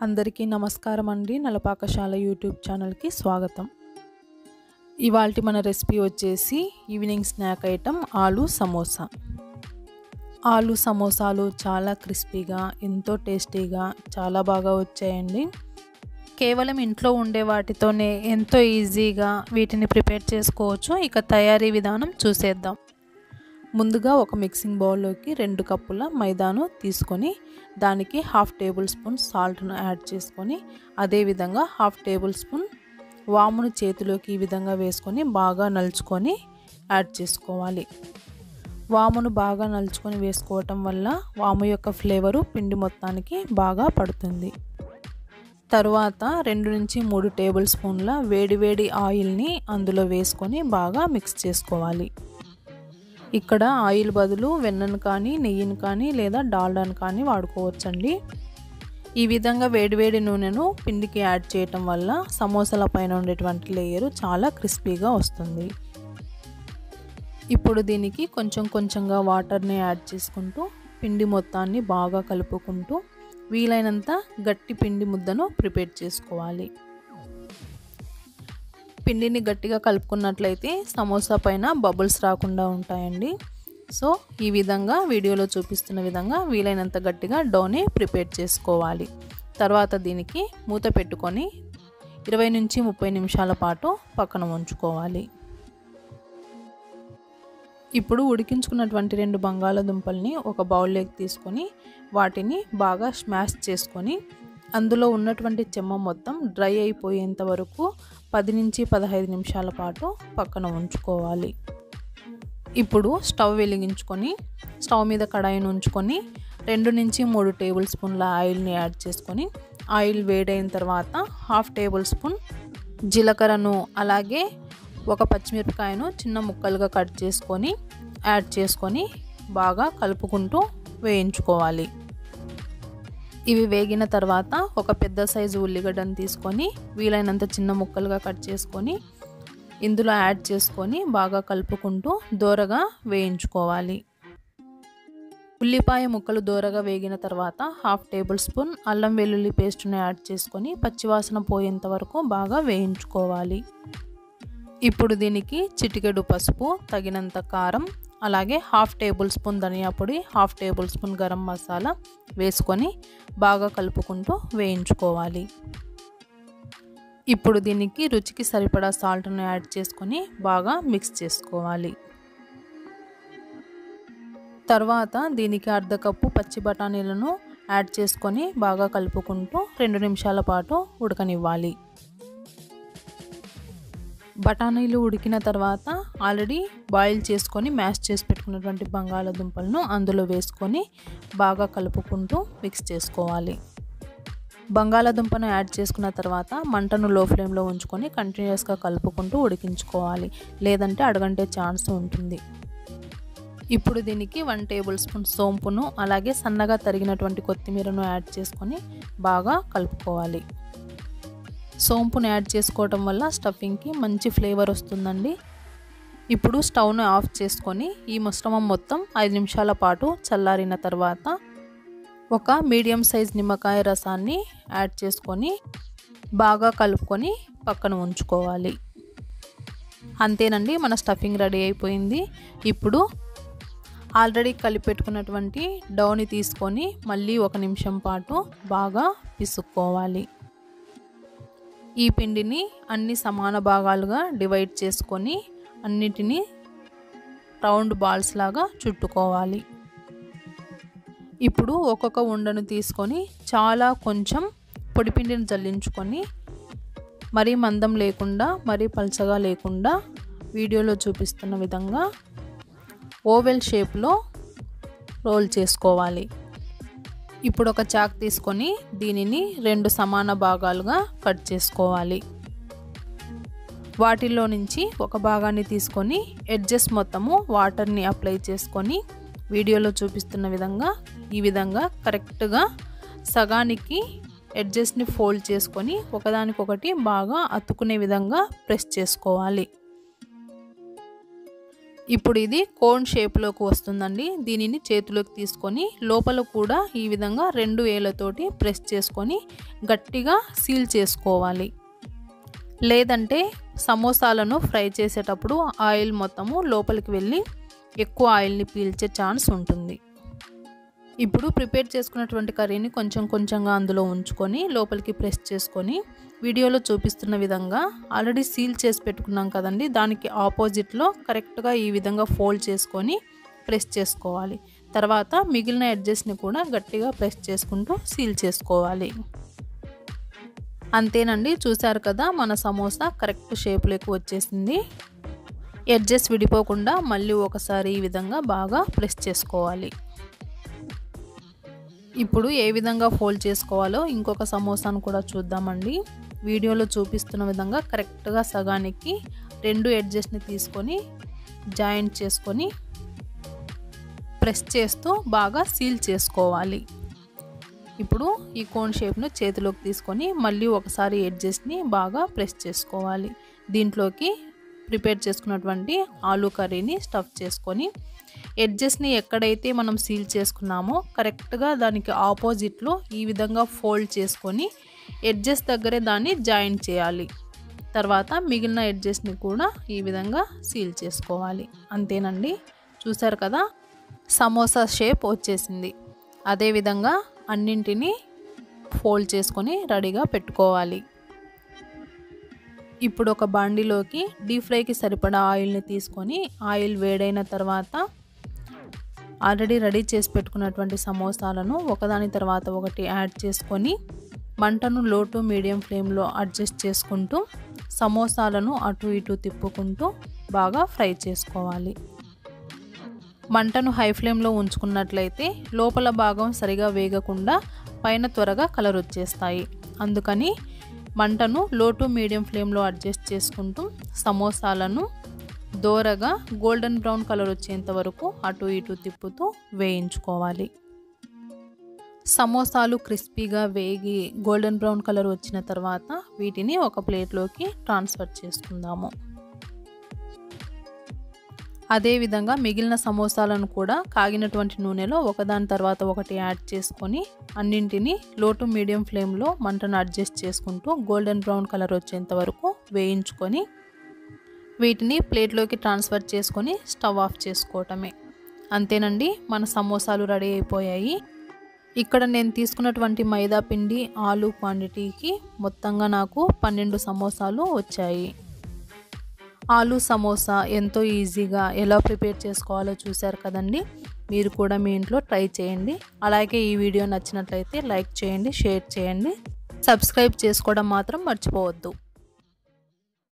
అందరికీ నమస్కారం అండి నలపాకశాల యూట్యూబ్ ఛానల్కి స్వాగతం ఇవాళ మన రెసిపీ వచ్చేసి ఈవినింగ్ స్నాక్ ఐటమ్ ఆలు సమోసా ఆలు సమోసాలు చాలా క్రిస్పీగా ఎంతో టేస్టీగా చాలా బాగా వచ్చాయండి కేవలం ఇంట్లో ఉండే వాటితోనే ఎంతో ఈజీగా వీటిని ప్రిపేర్ చేసుకోవచ్చు ఇక తయారీ విధానం చూసేద్దాం ముందుగా ఒక మిక్సింగ్ బౌల్లోకి రెండు కప్పుల మైదాను తీసుకొని దానికి హాఫ్ టేబుల్ స్పూన్ సాల్ట్ను యాడ్ చేసుకొని అదేవిధంగా హాఫ్ టేబుల్ స్పూన్ వామును చేతిలోకి ఈ విధంగా వేసుకొని బాగా నలుచుకొని యాడ్ చేసుకోవాలి వామును బాగా నలుచుకొని వేసుకోవటం వల్ల వాము యొక్క ఫ్లేవరు పిండి మొత్తానికి బాగా పడుతుంది తరువాత రెండు నుంచి మూడు టేబుల్ స్పూన్ల వేడివేడి ఆయిల్ని అందులో వేసుకొని బాగా మిక్స్ చేసుకోవాలి ఇక్కడ ఆయిల్ బదులు వెన్నను కానీ నెయ్యిని కానీ లేదా డాల్డాను కానీ వాడుకోవచ్చండి ఈ విధంగా వేడివేడి నూనెను పిండికి యాడ్ చేయటం వల్ల సమోసాల పైన ఉండేటువంటి లేయరు చాలా క్రిస్పీగా వస్తుంది ఇప్పుడు దీనికి కొంచెం కొంచెంగా వాటర్ని యాడ్ చేసుకుంటూ పిండి మొత్తాన్ని బాగా కలుపుకుంటూ వీలైనంత గట్టి పిండి ముద్దను ప్రిపేర్ చేసుకోవాలి పిండిని గట్టిగా కలుపుకున్నట్లయితే సమోసా పైన బబుల్స్ రాకుండా ఉంటాయండి సో ఈ విధంగా వీడియోలో చూపిస్తున్న విధంగా వీలైనంత గట్టిగా డోని ప్రిపేర్ చేసుకోవాలి తర్వాత దీనికి మూత పెట్టుకొని ఇరవై నుంచి ముప్పై నిమిషాల పాటు పక్కన ఉంచుకోవాలి ఇప్పుడు ఉడికించుకున్నటువంటి రెండు బంగాళాదుంపల్ని ఒక బౌల్లోకి తీసుకొని వాటిని బాగా స్మాష్ చేసుకొని అందులో ఉన్నటువంటి చెమ్మ మొత్తం డ్రై అయిపోయేంత వరకు పది నుంచి పదహైదు నిమిషాల పాటు పక్కన ఉంచుకోవాలి ఇప్పుడు స్టవ్ వెలిగించుకొని స్టవ్ మీద కడాయిని ఉంచుకొని రెండు నుంచి మూడు టేబుల్ స్పూన్ల ఆయిల్ని యాడ్ చేసుకొని ఆయిల్ వేడైన తర్వాత హాఫ్ టేబుల్ స్పూన్ జీలకర్రను అలాగే ఒక పచ్చిమిరపకాయను చిన్న ముక్కలుగా కట్ చేసుకొని యాడ్ చేసుకొని బాగా కలుపుకుంటూ వేయించుకోవాలి ఇవి వేగిన తర్వాత ఒక పెద్ద సైజు ఉల్లిగడ్డను తీసుకొని వీలైనంత చిన్న ముక్కలుగా కట్ చేసుకొని ఇందులో యాడ్ చేసుకొని బాగా కలుపుకుంటూ దోరగా వేయించుకోవాలి ఉల్లిపాయ ముక్కలు దోరగా వేగిన తర్వాత హాఫ్ టేబుల్ స్పూన్ అల్లం వెల్లుల్లి పేస్ట్ను యాడ్ చేసుకొని పచ్చివాసన పోయేంత వరకు బాగా వేయించుకోవాలి ఇప్పుడు దీనికి చిటికెడు పసుపు తగినంత కారం అలాగే హాఫ్ టేబుల్ స్పూన్ ధనియా పొడి half tablespoon garam masala వేసుకొని బాగా కలుపుకుంటూ వేయించుకోవాలి ఇప్పుడు దీనికి రుచికి సరిపడా సాల్ట్ను యాడ్ చేసుకొని బాగా మిక్స్ చేసుకోవాలి తర్వాత దీనికి అర్ధ కప్పు పచ్చి బఠానీలను యాడ్ చేసుకొని బాగా కలుపుకుంటూ రెండు నిమిషాల పాటు ఉడకనివ్వాలి బఠానీలు ఉడికిన తర్వాత ఆల్రెడీ బాయిల్ చేసుకొని మ్యాష్ చేసి పెట్టుకున్నటువంటి బంగాళాదుంపలను అందులో వేసుకొని బాగా కలుపుకుంటూ మిక్స్ చేసుకోవాలి బంగాళాదుంపను యాడ్ చేసుకున్న తర్వాత మంటను లో ఫ్లేమ్లో ఉంచుకొని కంటిన్యూస్గా కలుపుకుంటూ ఉడికించుకోవాలి లేదంటే అడగంటే ఛాన్స్ ఉంటుంది ఇప్పుడు దీనికి వన్ టేబుల్ స్పూన్ సోంపును అలాగే సన్నగా తరిగినటువంటి కొత్తిమీరను యాడ్ చేసుకొని బాగా కలుపుకోవాలి సోంపును యాడ్ చేసుకోవటం వల్ల స్టఫింగ్కి మంచి ఫ్లేవర్ వస్తుందండి ఇప్పుడు స్టవ్ను ఆఫ్ చేసుకొని ఈ మిశ్రమం మొత్తం ఐదు నిమిషాల పాటు చల్లారిన తర్వాత ఒక మీడియం సైజ్ నిమ్మకాయ రసాన్ని యాడ్ చేసుకొని బాగా కలుపుకొని పక్కన ఉంచుకోవాలి అంతేనండి మన స్టఫింగ్ రెడీ అయిపోయింది ఇప్పుడు ఆల్రెడీ కలిపెట్టుకున్నటువంటి డౌని తీసుకొని మళ్ళీ ఒక నిమిషం పాటు బాగా పిసుక్కోవాలి ఈ పిండిని అన్ని సమాన భాగాలుగా డివైడ్ చేసుకొని అన్నిటినీ రౌండ్ బాల్స్ లాగా చుట్టుకోవాలి ఇప్పుడు ఒక్కొక్క ఉండను తీసుకొని చాలా కొంచెం పొడిపిండిని జల్లించుకొని మరీ మందం లేకుండా మరీ పల్చగా లేకుండా వీడియోలో చూపిస్తున్న విధంగా ఓవెల్ షేప్లో రోల్ చేసుకోవాలి ఇప్పుడు ఒక చాక్ తీసుకొని దీనిని రెండు సమాన భాగాలుగా కట్ చేసుకోవాలి వాటిల్లో నుంచి ఒక భాగాన్ని తీసుకొని ఎడ్జెస్ మొత్తము వాటర్ని అప్లై చేసుకొని వీడియోలో చూపిస్తున్న విధంగా ఈ విధంగా కరెక్ట్గా సగానికి ఎడ్జెస్ని ఫోల్డ్ చేసుకొని ఒకదానికొకటి బాగా అతుకునే విధంగా ప్రెస్ చేసుకోవాలి ఇప్పుడు ఇది కోన్ షేప్లోకి వస్తుందండి దీనిని చేతిలోకి తీసుకొని లోపల కూడా ఈ విధంగా రెండు వేలతోటి ప్రెస్ చేసుకొని గట్టిగా సీల్ చేసుకోవాలి లేదంటే సమోసాలను ఫ్రై చేసేటప్పుడు ఆయిల్ మొత్తము లోపలికి వెళ్ళి ఎక్కువ ఆయిల్ని పీల్చే ఛాన్స్ ఉంటుంది ఇప్పుడు ప్రిపేర్ చేసుకున్నటువంటి కర్రీని కొంచెం కొంచెంగా అందులో ఉంచుకొని లోపలికి ప్రెస్ చేసుకొని వీడియోలో చూపిస్తున్న విధంగా ఆల్రెడీ సీల్ చేసి పెట్టుకున్నాం కదండి దానికి ఆపోజిట్లో కరెక్ట్గా ఈ విధంగా ఫోల్డ్ చేసుకొని ప్రెస్ చేసుకోవాలి తర్వాత మిగిలిన ఎడ్జెస్ని కూడా గట్టిగా ప్రెస్ చేసుకుంటూ సీల్ చేసుకోవాలి అంతేనండి చూసారు కదా మన సమోసా కరెక్ట్ షేప్లోకి వచ్చేసింది ఎడ్జెస్ విడిపోకుండా మళ్ళీ ఒకసారి ఈ విధంగా బాగా ప్రెస్ చేసుకోవాలి ఇప్పుడు ఏ విధంగా ఫోల్డ్ చేసుకోవాలో ఇంకొక సమోసాను కూడా చూద్దామండి వీడియోలో చూపిస్తున్న విధంగా కరెక్ట్గా సగానికి రెండు ఎడ్జెస్ని తీసుకొని జాయింట్ చేసుకొని ప్రెస్ చేస్తూ బాగా సీల్ చేసుకోవాలి ఇప్పుడు ఈ కోన్ షేప్ను చేతిలోకి తీసుకొని మళ్ళీ ఒకసారి ఎడ్జెస్ని బాగా ప్రెస్ చేసుకోవాలి దీంట్లోకి ప్రిపేర్ చేసుకున్నటువంటి ఆలూ కర్రీని స్టఫ్ చేసుకొని ఎడ్జెస్ని ఎక్కడైతే మనం సీల్ చేసుకున్నామో కరెక్ట్గా దానికి ఆపోజిట్లో ఈ విధంగా ఫోల్డ్ చేసుకొని ఎడ్జెస్ దగ్గరే దాన్ని జాయింట్ చేయాలి తర్వాత మిగిలిన ఎడ్జెస్ని కూడా ఈ విధంగా సీల్ చేసుకోవాలి అంతేనండి చూసారు కదా సమోసా షేప్ వచ్చేసింది అదేవిధంగా అన్నింటినీ ఫోల్డ్ చేసుకొని రెడీగా పెట్టుకోవాలి ఇప్పుడు ఒక బాండిలోకి డీప్ ఫ్రైకి సరిపడా ఆయిల్ని తీసుకొని ఆయిల్ వేడైన తర్వాత ఆల్రెడీ రెడీ చేసి పెట్టుకున్నటువంటి సమోసాలను ఒకదాని తర్వాత ఒకటి యాడ్ చేసుకొని మంటను లో టు మీడియం ఫ్లేమ్లో అడ్జస్ట్ చేసుకుంటూ సమోసాలను అటు ఇటు తిప్పుకుంటూ బాగా ఫ్రై చేసుకోవాలి మంటను హై ఫ్లేమ్లో ఉంచుకున్నట్లయితే లోపల భాగం సరిగా వేగకుండా పైన త్వరగా కలర్ వచ్చేస్తాయి అందుకని మంటను లో టు మీడియం ఫ్లేమ్లో అడ్జస్ట్ చేసుకుంటూ సమోసాలను దోరగా గోల్డెన్ బ్రౌన్ కలర్ వచ్చేంత వరకు అటు ఇటు తిప్పుతూ వేయించుకోవాలి సమోసాలు క్రిస్పీగా వేగి గోల్డెన్ బ్రౌన్ కలర్ వచ్చిన తర్వాత వీటిని ఒక ప్లేట్లోకి ట్రాన్స్ఫర్ చేసుకుందాము అదేవిధంగా మిగిలిన సమోసాలను కూడా కాగినటువంటి నూనెలో ఒకదాని తర్వాత ఒకటి యాడ్ చేసుకొని అన్నింటినీ లో టు మీడియం ఫ్లేమ్లో మంటను అడ్జస్ట్ చేసుకుంటూ గోల్డెన్ బ్రౌన్ కలర్ వచ్చేంత వరకు వేయించుకొని వీటిని ప్లేట్లోకి ట్రాన్స్ఫర్ చేసుకొని స్టవ్ ఆఫ్ చేసుకోవటమే అంతేనండి మన సమోసాలు రెడీ అయిపోయాయి ఇక్కడ నేను తీసుకున్నటువంటి మైదా పిండి ఆలు క్వాంటిటీకి మొత్తంగా నాకు పన్నెండు సమోసాలు వచ్చాయి ఆలు సమోసా ఎంతో ఈజీగా ఎలా ప్రిపేర్ చేసుకోవాలో చూశారు కదండి మీరు కూడా మీ ఇంట్లో ట్రై చేయండి అలాగే ఈ వీడియో నచ్చినట్లయితే లైక్ చేయండి షేర్ చేయండి సబ్స్క్రైబ్ చేసుకోవడం మాత్రం మర్చిపోవద్దు